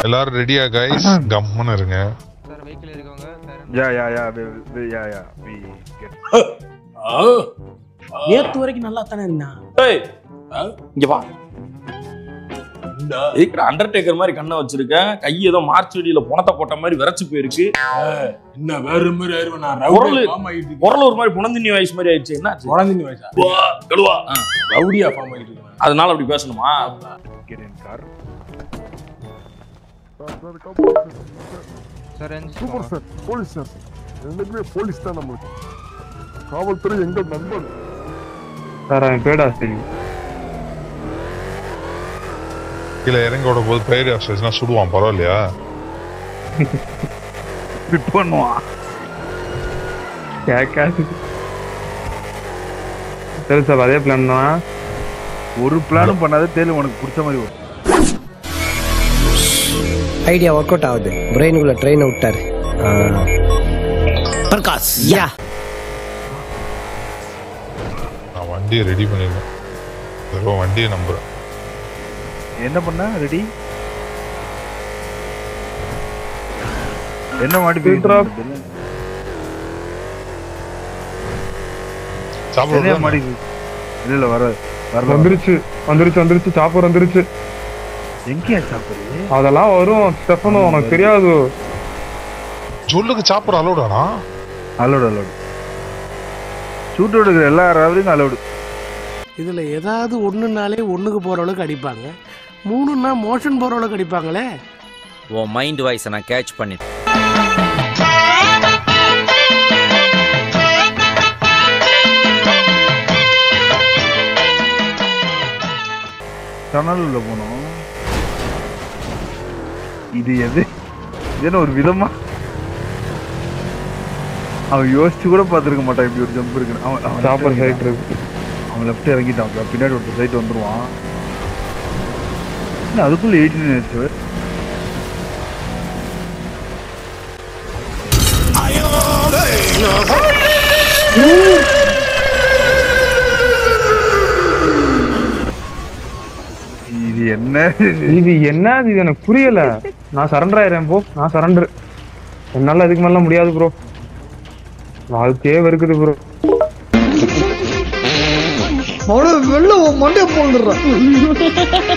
எல்லாரும் ரெடியா கைஸ் கம்முன்னு இருங்க சார் வெஹிக்கிள் இருக்கவங்க sir Yeah, yeah, yeah, we, we, yeah, yeah. We get. நேத்து வரைக்கும் நல்லா தானே இருந்தான் ஏய் இங்க வா இருக்கிற அண்டர்டேக்கர் மாதிரி கண்ணை வச்சிருக்கேன் கை ஏதோ மார்ச் வெடியில புணத்தை போட்ட மாதிரி விரைச்சு போயிருக்கு என்ன வேற மாதிரி ஆயிருவேன் நான் குரலு. ரவுடி ஃபார்ம் ஆயிட்டு இருக்கேன். குரல் ஒரு மாதிரி புனந்தினி வயசு மாதிரி ஆயிடுச்சு என்ன குழந்தைங்க வயசா கழுவா ஆ, ரவுடியா ஃபார்ம் ஆயிட்டு இருக்கேன் அதனால அப்படி பேசணுமா Get in car. சார் எந்த சூப்பர் சார் போலீஸ் சார் என்னைக்குமே போலீஸ் தான் நம்மளுக்கு காவல்துறை எங்கள் நண்பன் சார் அவன் பேடா சரி கீழே இறங்கி விட போது பெயர் ஆஃபீஸ்னா சுடுவான் பரவாயில்லையா Quit பண்ணுவான். கேட்காது சரி சார் அதே பிளான் தான் ஒரு பிளானும் பண்ணாத தேலு உனக்கு பிடிச்ச மாதிரி வரும் ஐடியா ஒர்க் அவுட் ஆகுது பிரெயினுக்குள்ள ட்ரெயின் விட்டாரு பிரகாஷ் யா நான் வண்டியை ரெடி பண்ணிருக்கேன் ஏதோ வண்டியை நம்புறேன் என்ன பண்ண ரெடி என்ன மாட்டி Filter off. என்ன சாப்பிட மாடி இல்ல இல்ல வர வரல வந்துருச்சு வந்துருச்சு வந்துருச்சு சாப்பர் வந்துருச்சு எங்கேயா சாப்பிடுறது அதெல்லாம் வரும் ஸ்டெஃபனோ உனக்கு தெரியாது ஜொல்லுக்கு சாப்பிட அலோடானா அலோடு அலோடு ஷூட் எடுக்கிற எல்லா ராவரியும் அலோடு இதுல ஏதாவது ஒண்ணுனாலே ஒண்ணுக்கு போற அளவுக்கு அடிப்பாங்க மூணுன்னா மோஷன் போற அளவுக்கு அடிப்பாங்களே உன் மைண்ட் வாய்ஸை நான் கேட்ச் பண்ணி டனல் உள்ள போனோம் இது எது இது என்ன ஒரு விதமா அவன் யோசிச்சு கூட பார்த்துருக்க மாட்டான் இப்படி ஒரு ஜம்ப் இருக்கு அவன் அவன் left சாப்பர் சைட் இறங்கிட்டான். இருக்கு அவன் லெஃப்ட் இறங்கிட்டான் பின்னாடி ஒருத்தர் சைட் வந்துருவான் என்ன அதுக்குள்ள எயிட்டீன் ஆயிடுச்சு இது என்ன இது என்ன இது எனக்கு புரியல நான் சரண்டர் ஆயிரேன் போ நான் சரண்டர் என்னால இதுக்கு மேல முடியாது ப்ரோ வாழ்க்கையே வெறுக்குது ப்ரோ அவனோட வெளில மண்டே போந்துடுறான்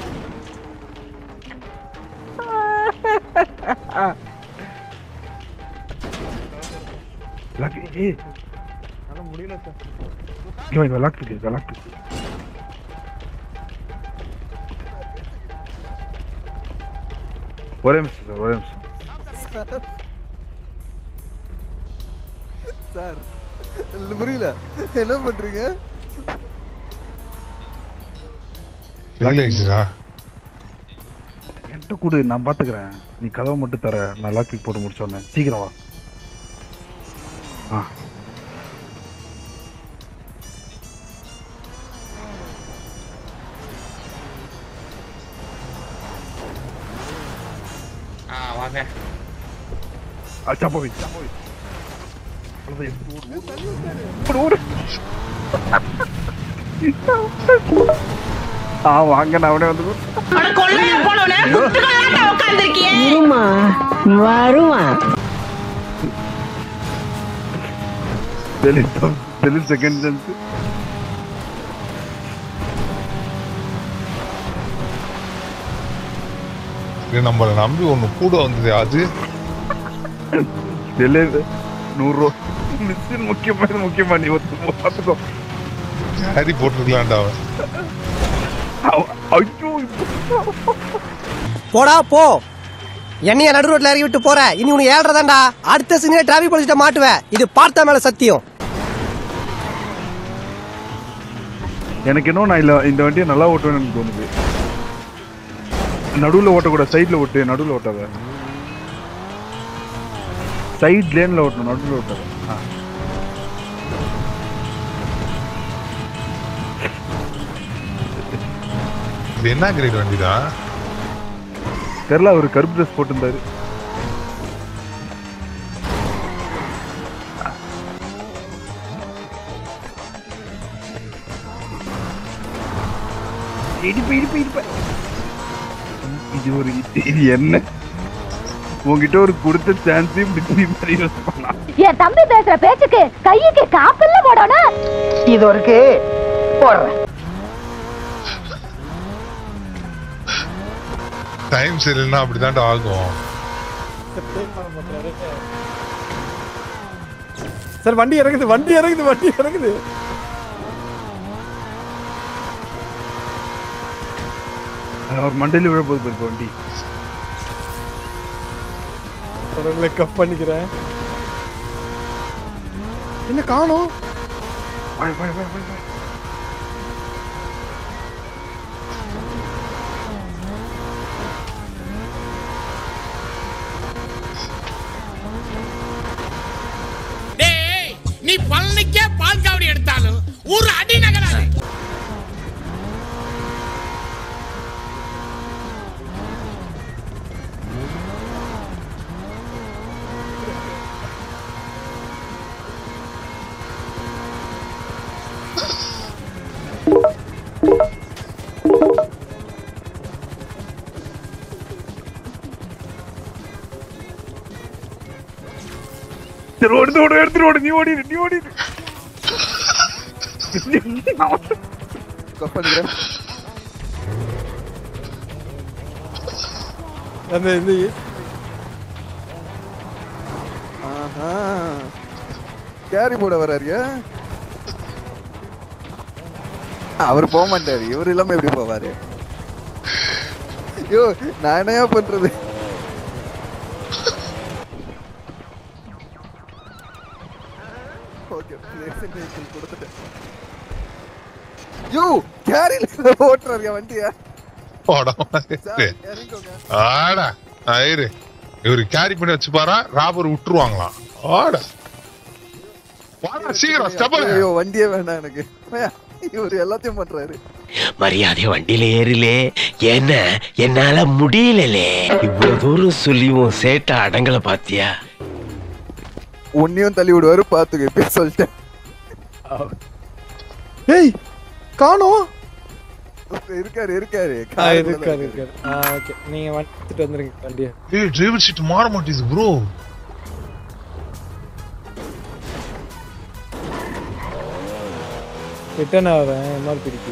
லாக் ஏய் முடியல சார் இங்க வா, லாக் இருக்கு லாக் இருக்கு ஒரே நிமிஷம் சார் ஒரே நிமிஷம் சார் புரியல என்ன பண்றீங்க ஃபெயில் ஆயிடுச்சுடா என்கிட்ட கொடு நான் பாத்துக்கிறேன் நீ கதவை மட்டும் தர நான் லாக் பிக் போட்டு முடிச்சோன்னே சீக்கிரம் வா ஆ வாங்க ஆ, சாப்பா வை சாப்பா வை அவ்வளவுதான், எடுத்து ஓடு, ஓடு. ஓடு, ஓடு. ஆ வாங்க நான் அவனே வந்து இருமா வருவான் தெளிவு தெளிவு செகண்ட் சான்ஸ் இது நம்மளை நம்பி ஒண்ணு கூட வந்தது அது தெளிவு நூறுரூவா மிஸ்ஸின் முக்கியமா இது முக்கியமா நீ ஒத்து பார்த்துக்கோ ஹாரி போட்டிருக்கலாம்டா அவன் அவ- ஐயோ போடா போ என்னைய நடு ரோட்ல இறக்கி விட்டு போற இனி உனக்கு ஏழ்றதாண்டா அடுத்த சிங்கில டிராபிக் போலீஸ்ட்ட மாட்டுவேன் இது பார்த்த மேல சத்தியம் எனக்கு இன்னும் நான் இல்ல இந்த வண்டியை நல்லா ஓட்டுவேன்னு எனக்கு தோணுது நடுவுல ஓட்டக்கூடாது சைடுல ஓட்டு நடுவுல ஓட்டாத சைட் லேன்ல ஓட்டணும் நடுவுல ஓட்டாத ஆ. இது என்ன கிரேட் வண்டிதான் தெரியல அவர் கருப்பு ட்ரெஸ் போட்டிருந்தாரு இடிப்பு இடிப்பு இடிப்பு இது ஒரு இது இது என்ன உங்ககிட்ட ஒரு கொடுத்த சான்ஸையும் இப்படி மாதிரி யூஸ் பண்ணலாம் என் தம்பி பேசுற பேச்சுக்கு கையுக்கு காப்பில்ல போடணும் இது ஒரு போடுறேன் டைம் சரியில்லைன்னா அப்படிதான்டா ஆகும் சார் வண்டி இறங்குது வண்டி இறங்குது வண்டி இறங்குது அவர் மண்டையில விழ போகுது பாரு வண்டி உங்களை கப் பண்ணிக்கிறேன் என்ன காணோம் வாய், வாய், வாய், வாய், வாய். டேய் நீ பழனிக்கே பால் காவடி எடுத்தாலும் ஒரு அடி நகராது சரி ஓடுது ஓடு எடுத்துட்டு ஓடு நீ ஓடிடு நீ ஓடிடு கப் பண்ணிக்கிறேன் அந்த இந்த ஆஹா கேரி போட வர்றாருங்க அவர் போக மாட்டாரு இவர் இல்லாம எப்படி போவாரு ஐயோ நான் என்னையா பண்றது ஓகே பிளேஸ் வெஹிக்கிள் கொடுத்துட்டேன் யோ கேரியில ஓட்டுறாருங்க வண்டியா போடா இறங்கிக்கோங்க ஆடா ஆயிரு இவரு கேரி பண்ணி வச்சுப்பாரா ராபர் விட்டுருவாங்களாம் ஆடா வாடா சீக்கிரம் ஸ்டெப் ஐயோ வண்டியே வேண்டாம் எனக்கு ஐயா, இவர் எல்லாத்தையும் பண்றாரு மரியாதை வண்டியில ஏறிலே என்ன என்னால முடியலலே இவ்வளவு தூரம் சொல்லியும் சேட்டை அடங்கல பாத்தியா உன்னையும் தள்ளி விடுவாரு பாத்துக்க இப்ப சொல்லிட்டேன் ஏய் காணோம் இருக்காரு இருக்காரு ஆ, காருக்குள்ள தான் இருக்காரு இருக்காரு ஆ ஓகே நீங்க வந்துட்டு வந்துருங்க வண்டியை ஏய் டிரைவர் சீட் மாற மாட்டேங்குது ப்ரோ ரிட்டர்ன் ஆகிறேன் எம்ஆர்பிடிக்கு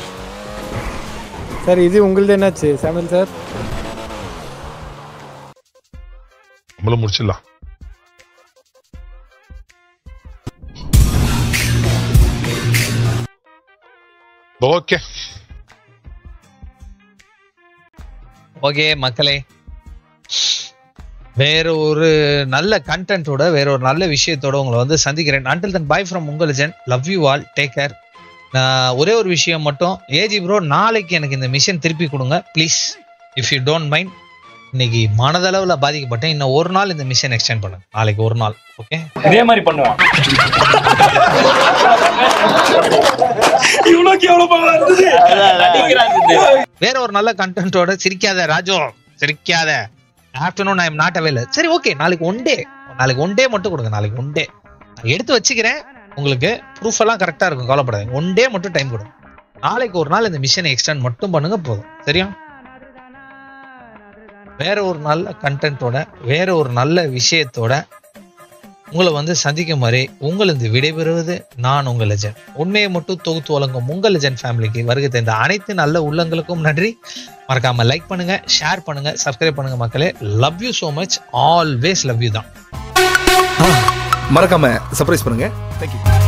சார் இது உங்களுது என்னாச்சு சாமல் சார் நம்மள முடிச்சிடலாம் ஓகே ஓகே மக்களே வேற ஒரு நல்ல கண்டென்ட்டோட வேற ஒரு நல்ல விஷயத்தோட உங்களை வந்து சந்திக்கிறேன் அண்டில் தன் பாய் ஃப்ரம் உங்கள் ஜென் love you all take care நான் ஒரே ஒரு விஷயம் மட்டும் ஏஜி ப்ரோ நாளைக்கு எனக்கு இந்த மிஷன் திருப்பி கொடுங்க please if you don't mind இன்னைக்கு மனதளவில் பாதிக்கப்பட்டேன் இன்னும் ஒரு நாள் இந்த மிஷன் எக்ஸ்டெண்ட் பண்ணுங்க நாளைக்கு ஒரு நாள் ஓகே இதே மாதிரி பண்ணுவான் இவ்வளோக்கு எவ்வளவு இருந்தது வேற ஒரு நல்ல கண்டென்ட்டோட சிரிக்காத ராஜோ சிரிக்காத ஆஃப்டர்நூன் ஐ எம் நாட் அவைல சரி ஓகே நாளைக்கு ஒன் டே நாளைக்கு ஒன் டே மட்டும் கொடுங்க நாளைக்கு ஒன் டே நான் எடுத்து வச்சுக்கிறேன் உங்களுக்கு ப்ரூஃப் எல்லாம் கரெக்டா இருக்கும் கவலைப்படாதீங்க ஒன் டே மட்டும் டைம் கொடுங்க நாளைக்கு ஒரு நாள் இந்த மிஷனை எக்ஸ்டெண்ட் மட்டும் பண்ணுங்க போதும் சரியா வேற ஒரு நல்ல கண்டென்ட்டோட வேற ஒரு நல்ல விஷயத்தோட உங்களை வந்து சந்திக்கும் வரை உங்களது விடைபெறுவது நான் உங்கள் லெஜன் உண்மையை மட்டும் தொகுத்து வழங்கும் உங்கள் லெஜன் ஃபேமிலிக்கு வருகை தந்த அனைத்து நல்ல உள்ளங்களுக்கும் நன்றி மறக்காம லைக் பண்ணுங்க ஷேர் பண்ணுங்க சப்ஸ்கிரைப் பண்ணுங்க மக்களே love you so much always love you தான் மறக்காம சர்ப்ரைஸ் பண்ணுங்க தேங்க்யூ